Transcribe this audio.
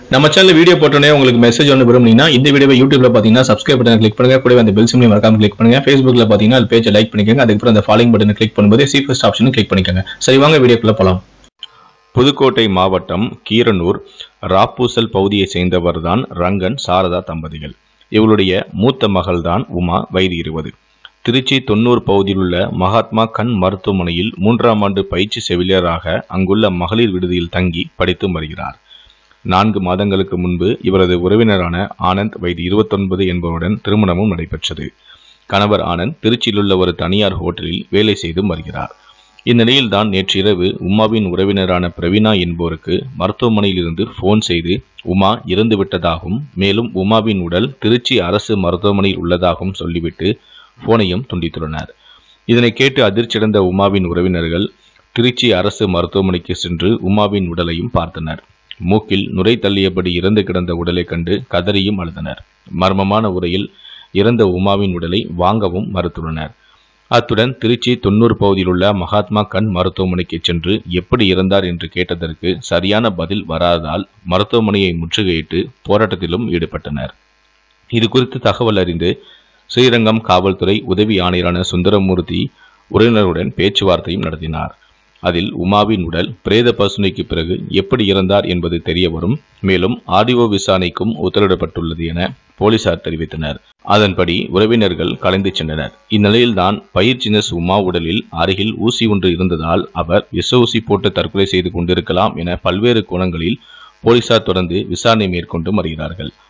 நம்ம channel video போட்டோன்னே உங்களுக்கு மெசேஜ் ஒன்று விரும்புனீங்கன்னா இந்த வீடியோவை யூடியூப்ல பார்த்தீங்கன்னா சப்ஸ்கிரைப் பட்டன் கிளிக் பண்ணுங்க கூடவே அந்த பெல் சிம்லையும் மறக்காம கிளிக் பண்ணுங்க ஃபேஸ்புக்ல பார்த்தீங்கன்னா அது பேஜை லைக் பண்ணிக்கோங்க அதுக்கப்புறம் அந்த ஃபாலோயிங் பட்டனை கிளிக் பண்ணும்போது சி ஃபர்ஸ்ட் ஆப்ஷனும் கிளிக் பண்ணிக்கோங்க சரி வாங்க வீடியோக்குள்ள போலாம் புதுக்கோட்டை மாவட்டம் கீரனூர் ராப்பூசல் பகுதியைச் சேர்ந்தவர்தான் ரங்கன் சாரதா தம்பதிகள் இவளுடைய மூத்த மகள்தான் உமா வயது இருபது திருச்சி தொண்ணூர் பகுதியிலுள்ள மகாத்மா கண் மருத்துவமனையில் மூன்றாம் ஆண்டு பயிற்சி செவிலியராக அங்குள்ள மகளிர் விடுதியில் தங்கி படித்து வருகிறார் நான்கு மாதங்களுக்கு முன்பு இவரது உறவினரான ஆனந்த் வயது இருபத்தொன்பது என்பவருடன் திருமணமும் நடைபெற்றது கணவர் ஆனந்த் திருச்சியிலுள்ள ஒரு தனியார் ஹோட்டலில் வேலை செய்து வருகிறார் இந்நிலையில்தான் நேற்றிரவு உமாவின் உறவினரான பிரவீனா என்போருக்கு மருத்துவமனையில் இருந்து போன் செய்து உமா இறந்து விட்டதாகவும் மேலும் உமாவின் உடல் திருச்சி அரசு மருத்துவமனையில் உள்ளதாகவும் சொல்லிவிட்டு போனையும் துண்டித்துள்ளனர் இதனை கேட்டு அதிர்ச்சியடைந்த உமாவின் உறவினர்கள் திருச்சி அரசு மருத்துவமனைக்கு சென்று உமாவின் உடலையும் பார்த்தனர் மூக்கில் நுரை தள்ளியபடி இறந்து கிடந்த உடலை கண்டு கதறியும் அழுதனர் மர்மமான உரையில் இறந்த உமாவின் உடலை வாங்கவும் மறுத்துள்ளனர் அத்துடன் திருச்சி தொண்ணூறு பகுதியில் உள்ள மகாத்மா கண் மருத்துவமனைக்கு சென்று எப்படி இறந்தார் என்று கேட்டதற்கு சரியான பதில் வராததால் மருத்துவமனையை முற்றுகையிட்டு போராட்டத்திலும் ஈடுபட்டனர் இது குறித்து தகவல் அறிந்து ஸ்ரீரங்கம் காவல்துறை உதவி ஆணையரான சுந்தரமூர்த்தி உறவினருடன் பேச்சுவார்த்தையும் நடத்தினார் அதில் உமாவின் உடல் பிரேத பரிசோதனைக்கு பிறகு எப்படி இறந்தார் என்பது தெரிய வரும் மேலும் ஆடியோ விசாரணைக்கும் உத்தரவிடப்பட்டுள்ளது என போலீசார் தெரிவித்தனர் அதன்படி உறவினர்கள் கலைந்து சென்றனர் இந்நிலையில்தான் பயிர்ச்சினஸ் உமா உடலில் அருகில் ஊசி ஒன்று இருந்ததால் அவர் விஷ ஊசி போட்டு தற்கொலை செய்து கொண்டிருக்கலாம் என பல்வேறு கோணங்களில் போலீசார் தொடர்ந்து விசாரணை மேற்கொண்டு வருகிறார்கள்